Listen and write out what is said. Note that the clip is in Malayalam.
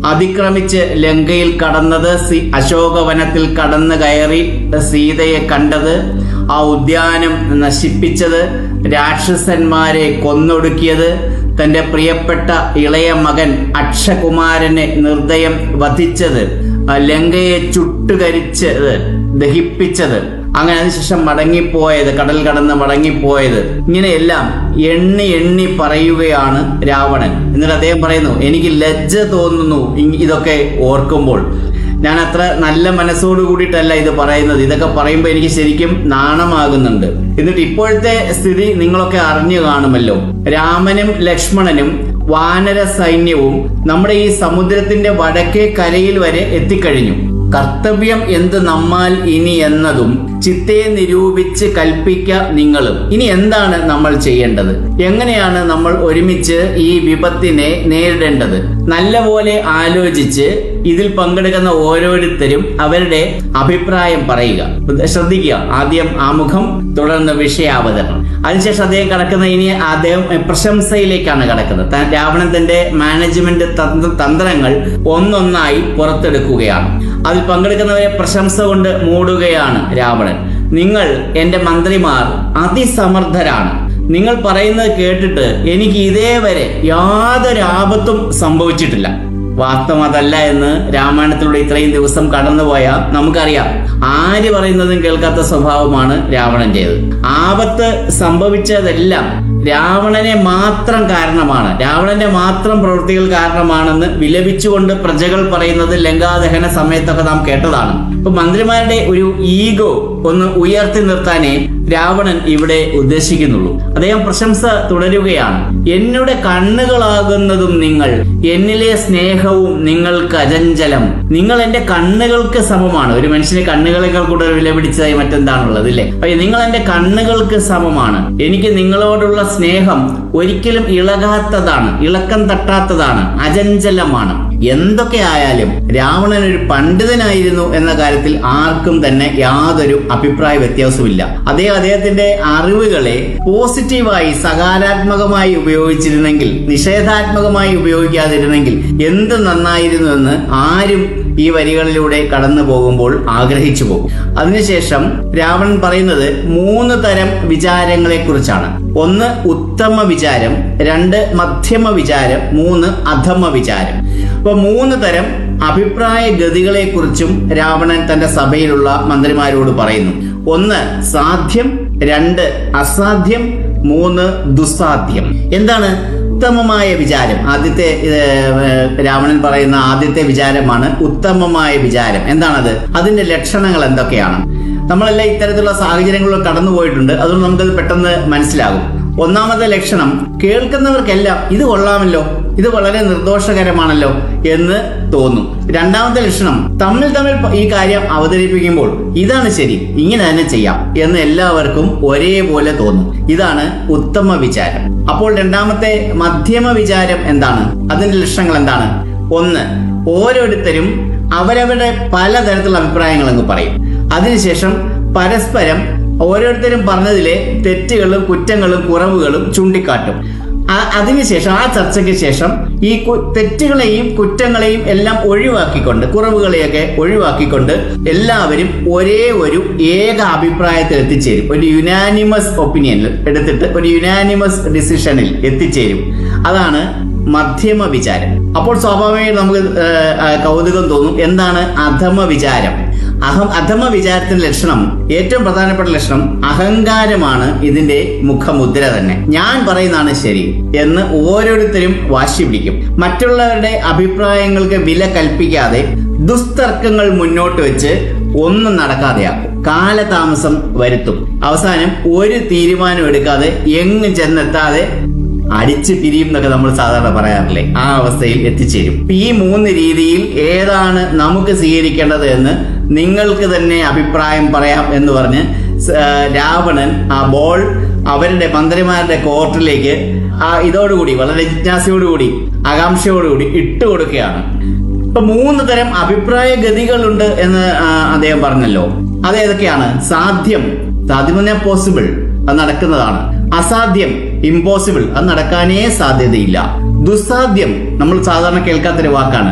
അതിക്രമിച്ച് ലങ്കയിൽ കടന്നത് സി അശോകവനത്തിൽ കടന്നു കയറി സീതയെ കണ്ടത് ആ ഉദ്യാനം നശിപ്പിച്ചത് രാക്ഷസന്മാരെ കൊന്നൊടുക്കിയത് തന്റെ പ്രിയപ്പെട്ട ഇളയ മകൻ അക്ഷകുമാരനെ നിർദ്ദയം വധിച്ചത് ആ ലങ്കയെ ചുട്ടുകരിച്ചത് ദഹിപ്പിച്ചത് അങ്ങനെ അതിനുശേഷം മടങ്ങിപ്പോയത് കടൽ കടന്ന് മടങ്ങിപ്പോയത് ഇങ്ങനെയെല്ലാം എണ്ണി എണ്ണി പറയുകയാണ് രാവണൻ എന്നിട്ട് അദ്ദേഹം പറയുന്നു എനിക്ക് ലജ്ജ തോന്നുന്നു ഇ- ഇതൊക്കെ ഓർക്കുമ്പോൾ ഞാൻ അത്ര നല്ല മനസ്സോട് കൂടിയിട്ടല്ല ഇത് പറയുന്നത് ഇതൊക്കെ പറയുമ്പോൾ എനിക്ക് ശരിക്കും നാണമാകുന്നുണ്ട് എന്നിട്ട് ഇപ്പോഴത്തെ സ്ഥിതി നിങ്ങളൊക്കെ അറിഞ്ഞു കാണുമല്ലോ രാമനും ലക്ഷ്മണനും വാനര സൈന്യവും നമ്മുടെ ഈ സമുദ്രത്തിന്റെ വടക്കേ കരയിൽ വരെ എത്തിക്കഴിഞ്ഞു കർത്തവ്യം എന്ത് നമ്മാൽ ഇനി എന്നതും ചിത്തെ നിരൂപിച്ച് കൽപ്പിക്ക നിങ്ങളും ഇനി എന്താണ് നമ്മൾ ചെയ്യേണ്ടത് എങ്ങനെയാണ് നമ്മൾ ഒരുമിച്ച് ഈ വിപത്തിനെ നേരിടേണ്ടത് നല്ലപോലെ ആലോചിച്ച് ഇതിൽ പങ്കെടുക്കുന്ന ഓരോരുത്തരും അവരുടെ അഭിപ്രായം പറയുക ശ്രദ്ധിക്കുക ആദ്യം ആമുഖം തുടർന്ന് വിഷയാവതരണം അതിനുശേഷം അദ്ദേഹം കടക്കുന്ന ഇനി അദ്ദേഹം പ്രശംസയിലേക്കാണ് കടക്കുന്നത് താൻ- രാവണൻ തന്റെ മാനേജ്മെന്റ് തന്ത്ര- തന്ത്രങ്ങൾ ഒന്നൊന്നായി പുറത്തെടുക്കുകയാണ് അതിൽ പങ്കെടുക്കുന്നവരെ പ്രശംസ കൊണ്ട് മൂടുകയാണ് രാവണൻ നിങ്ങൾ എന്റെ മന്ത്രിമാർ അതിസമർത്ഥരാണ് നിങ്ങൾ പറയുന്നത് കേട്ടിട്ട് എനിക്ക് ഇതേവരെ യാതൊരു ആപത്തും സംഭവിച്ചിട്ടില്ല വാസ്തവം അതല്ല എന്ന് രാമായണത്തിലൂടെ ഇത്രയും ദിവസം കടന്നുപോയ നമുക്കറിയാം ആര് പറയുന്നതും കേൾക്കാത്ത സ്വഭാവമാണ് രാവണന്റേത് ആപത്ത് സംഭവിച്ചതെല്ലാം രാവണനെ മാത്രം കാരണമാണ് രാവണന്റെ മാത്രം പ്രവൃത്തികൾ കാരണമാണെന്ന് വിലപിച്ചുകൊണ്ട് പ്രജകൾ പറയുന്നത് ലങ്കാദഹന സമയത്തൊക്കെ നാം കേട്ടതാണ് ഇപ്പൊ മന്ത്രിമാരുടെ ഒരു ഈഗോ ഒന്ന് ഉയർത്തി നിർത്താനേ രാവണൻ ഇവിടെ ഉദ്ദേശിക്കുന്നുള്ളൂ അദ്ദേഹം പ്രശംസ തുടരുകയാണ് എന്നുടെ കണ്ണുകളാകുന്നതും നിങ്ങൾ എന്നിലെ സ്നേഹവും നിങ്ങൾക്ക് അജഞ്ചലം നിങ്ങൾ എന്റെ കണ്ണുകൾക്ക് സമമാണ് ഒരു മനുഷ്യന് കണ്ണുകളെക്കാൾ കൂടുതൽ വില പിടിച്ചതായി മറ്റെന്താണുള്ളത് ഇല്ലേ അപ്പൊ നിങ്ങൾ എന്റെ കണ്ണുകൾക്ക് സമമാണ് എനിക്ക് നിങ്ങളോടുള്ള സ്നേഹം ഒരിക്കലും ഇളകാത്തതാണ് ഇളക്കം തട്ടാത്തതാണ് അജഞ്ചലമാണ് എന്തൊക്കെ ആയാലും രാവണൻ ഒരു പണ്ഡിതനായിരുന്നു എന്ന കാര്യത്തിൽ ആർക്കും തന്നെ യാതൊരു അഭിപ്രായ വ്യത്യാസവുമില്ല അദ്ദേഹം അദ്ദേഹത്തിന്റെ അറിവുകളെ പോസിറ്റീവായി സകാരാത്മകമായി ഉപയോഗിച്ചിരുന്നെങ്കിൽ നിഷേധാത്മകമായി ഉപയോഗിക്കാതിരുന്നെങ്കിൽ എന്ത് നന്നായിരുന്നു എന്ന് ആരും ഈ വരികളിലൂടെ കടന്നു പോകുമ്പോൾ ആഗ്രഹിച്ചു പോകും അതിനുശേഷം രാവണൻ പറയുന്നത് മൂന്ന് തരം വിചാരങ്ങളെ കുറിച്ചാണ് ഒന്ന് ഉത്തമ വിചാരം രണ്ട് മധ്യമ വിചാരം മൂന്ന് അധമ വിചാരം അപ്പൊ മൂന്ന് തരം അഭിപ്രായ ഗതികളെ കുറിച്ചും രാവണൻ തന്റെ സഭയിലുള്ള മന്ത്രിമാരോട് പറയുന്നു ഒന്ന് സാധ്യം രണ്ട് അസാധ്യം മൂന്ന് ദുസ്സാധ്യം എന്താണ് ഉത്തമമായ വിചാരം ആദ്യത്തെ ഏർ, രാവണൻ പറയുന്ന ആദ്യത്തെ വിചാരമാണ് ഉത്തമമായ വിചാരം എന്താണത് അതിന്റെ ലക്ഷണങ്ങൾ എന്തൊക്കെയാണ് നമ്മളെല്ലാം ഇത്തരത്തിലുള്ള സാഹചര്യങ്ങളിൽ കടന്നുപോയിട്ടുണ്ട് അതുകൊണ്ട് നമുക്കത് പെട്ടെന്ന് മനസ്സിലാകും ഒന്നാമത്തെ ലക്ഷണം കേൾക്കുന്നവർക്കെല്ലാം ഇത് കൊള്ളാമല്ലോ ഇത് വളരെ നിർദോഷകരമാണല്ലോ എന്ന് തോന്നും രണ്ടാമത്തെ ലക്ഷണം തമ്മിൽ തമ്മിൽ ഈ കാര്യം അവതരിപ്പിക്കുമ്പോൾ ഇതാണ് ശരി ഇങ്ങനെ തന്നെ ചെയ്യാം എന്ന് എല്ലാവർക്കും ഒരേപോലെ തോന്നും ഇതാണ് ഉത്തമ വിചാരം അപ്പോൾ രണ്ടാമത്തെ മധ്യമ വിചാരം എന്താണ് അതിന്റെ ലക്ഷണങ്ങൾ എന്താണ് ഒന്ന് ഓരോരുത്തരും അവരവരുടെ പലതരത്തിലുള്ള അഭിപ്രായങ്ങൾ അങ്ങ് പറയും അതിനുശേഷം പരസ്പരം ഓരോരുത്തരും പറഞ്ഞതിലെ തെറ്റുകളും കുറ്റങ്ങളും കുറവുകളും ചൂണ്ടിക്കാട്ടും ആ- അതിനുശേഷം ആ ചർച്ചയ്ക്ക് ശേഷം ഈ കു- തെറ്റുകളെയും കുറ്റങ്ങളെയും എല്ലാം ഒഴിവാക്കിക്കൊണ്ട് കുറവുകളെയൊക്കെ ഒഴിവാക്കിക്കൊണ്ട് എല്ലാവരും ഒരേ ഒരു ഏക അഭിപ്രായത്തിൽ എത്തിച്ചേരും ഒരു യുനാനിമസ് ഒപ്പീനിയനിൽ എടുത്തിട്ട് ഒരു യുനാനിമസ് ഡിസിഷനിൽ എത്തിച്ചേരും അതാണ് മധ്യമ വിചാരം അപ്പോൾ സ്വാഭാവികമായും നമുക്ക് ഏഹ്, ഏഹ്, കൗതുകം തോന്നും എന്താണ് അധമ വിചാരം അഹം അധമ വിചാരത്തിന്റെ ലക്ഷണം ഏറ്റവും പ്രധാനപ്പെട്ട ലക്ഷണം അഹങ്കാരമാണ് ഇതിന്റെ മുഖമുദ്ര തന്നെ ഞാൻ പറയുന്നതാണ് ശരി എന്ന് ഓരോരുത്തരും വാശി പിടിക്കും മറ്റുള്ളവരുടെ അഭിപ്രായങ്ങൾക്ക് വില കൽപ്പിക്കാതെ ദുസ്തർക്കങ്ങൾ മുന്നോട്ട് വെച്ച് ഒന്നും നടക്കാതെയാക്കും കാലതാമസം വരുത്തും അവസാനം ഒരു തീരുമാനം എടുക്കാതെ എങ്ങും ചെന്നെത്താതെ അടിച്ച് പിരിയും എന്നൊക്കെ നമ്മൾ സാധാരണ പറയാറില്ലേ ആ അവസ്ഥയിൽ എത്തിച്ചേരും ഈ മൂന്ന് രീതിയിൽ ഏതാണ് നമുക്ക് സ്വീകരിക്കേണ്ടത് എന്ന് നിങ്ങൾക്ക് തന്നെ അഭിപ്രായം പറയാം എന്ന് പറഞ്ഞ് സ- ആ, രാവണൻ ആ ബോൾ അവരുടെ മന്ത്രിമാരുടെ കോർട്ടിലേക്ക് ആ ഇതോടുകൂടി വളരെ ജിജ്ഞാസയോടുകൂടി ആകാംക്ഷയോടുകൂടി ഇട്ടു കൊടുക്കുകയാണ് ഇപ്പൊ മൂന്ന് തരം അഭിപ്രായ ഗതികളുണ്ട് എന്ന് ആ, അദ്ദേഹം പറഞ്ഞല്ലോ അത് ഏതൊക്കെയാണ് സാധ്യം സാധ്യം പോസിബിൾ അത് നടക്കുന്നതാണ് അസാധ്യം ഇമ്പോസിബിൾ അത് നടക്കാനേ സാധ്യതയില്ല ദുസ്സാധ്യം നമ്മൾ സാധാരണ കേൾക്കാത്തൊരു വാക്കാണ്